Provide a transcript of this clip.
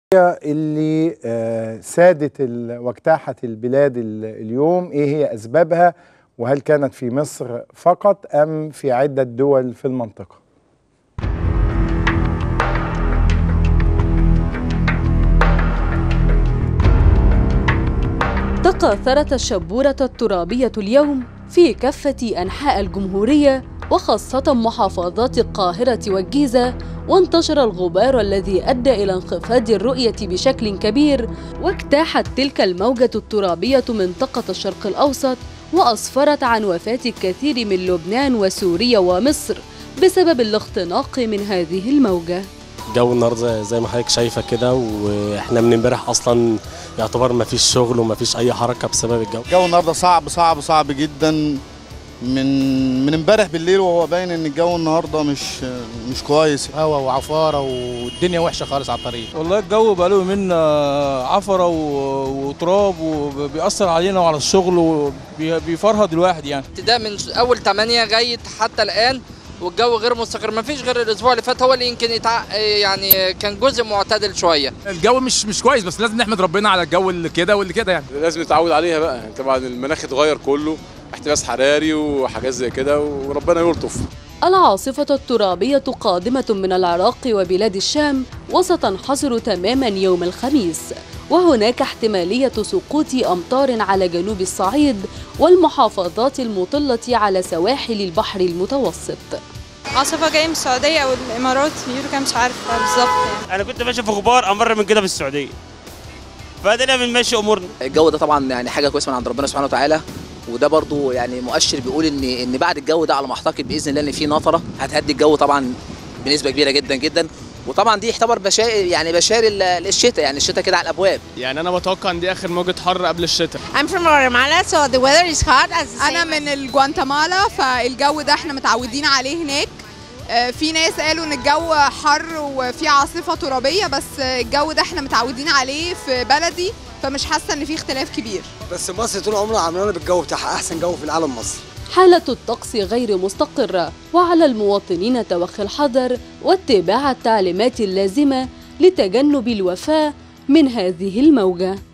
اللي آه، سادت ال- واجتاحت البلاد ال- اليوم ايه هي اسبابها وهل كانت في مصر فقط ام في عده دول في المنطقه تكاثرت الشبورة الترابية اليوم في كافة أنحاء الجمهورية وخاصة محافظات القاهرة والجيزة وانتشر الغبار الذي أدى إلى انخفاض الرؤية بشكل كبير واجتاحت تلك الموجة الترابية منطقة الشرق الأوسط وأسفرت عن وفاة الكثير من لبنان وسوريا ومصر بسبب الاختناق من هذه الموجة الجو النهارده زي ما حضرتك شايفه كده واحنا من امبارح اصلا يعتبر ما فيش شغل وما فيش اي حركه بسبب الجو الجو النهارده صعب صعب صعب جدا من من امبارح بالليل وهو باين ان الجو النهارده مش مش كويس هوا وعفاره والدنيا وحشه خالص على الطريق والله الجو بقى له يومين آه، عفره و- وتراب وبيأثر علينا وعلى الشغل وبيفرهد الواحد يعني ابتداء من اول 8 لغايه حتى الان والجو غير مستقر ما فيش غير الاسبوع اللي فات هو اللي يمكن يتع... يعني كان جزء معتدل شويه الجو مش مش كويس بس لازم نحمد ربنا على الجو اللي كده واللي كده يعني لازم نتعود عليها بقى يعني طبعا المناخ اتغير كله احتباس حراري وحاجات زي كده وربنا يلطف العاصفة الترابية قادمة من العراق وبلاد الشام وستنحصر تماما يوم الخميس وهناك احتمالية سقوط أمطار على جنوب الصعيد والمحافظات المطلة على سواحل البحر المتوسط عاصفة جاية من السعودية أو الإمارات بيقولوا كده مش عارفة بالظبط يعني انا كنت ماشي في غبار امر من كده في السعوديه فادينا بنمشي امورنا الجو ده طبعا يعني حاجه كويسه من عند ربنا سبحانه وتعالى وده برضو يعني مؤشر بيقول ان ان بعد الجو ده على ما اعتقد باذن الله ان في نطره هتهدي الجو طبعا بنسبه كبيره جدا جدا وطبعا دي يعتبر بشائر يعني بشائر ال- الشتاء يعني الشتاء كده على الابواب يعني انا بتوقع ان دي اخر موجه حر قبل الشتاء I'm from Guatemala so the weather is hot as انا من الجوانتمالا فالجو ده احنا متعودين عليه هناك آه، في ناس قالوا ان الجو حر وفي عاصفه ترابيه بس الجو ده احنا متعودين عليه في بلدي فمش حاسه ان في اختلاف كبير بس مصر طول عمرها عاملانا بالجو بتاعها احسن جو في العالم مصر حالة الطقس غير مستقرة وعلى المواطنين توخي الحذر واتباع التعليمات اللازمة لتجنب الوفاة من هذه الموجة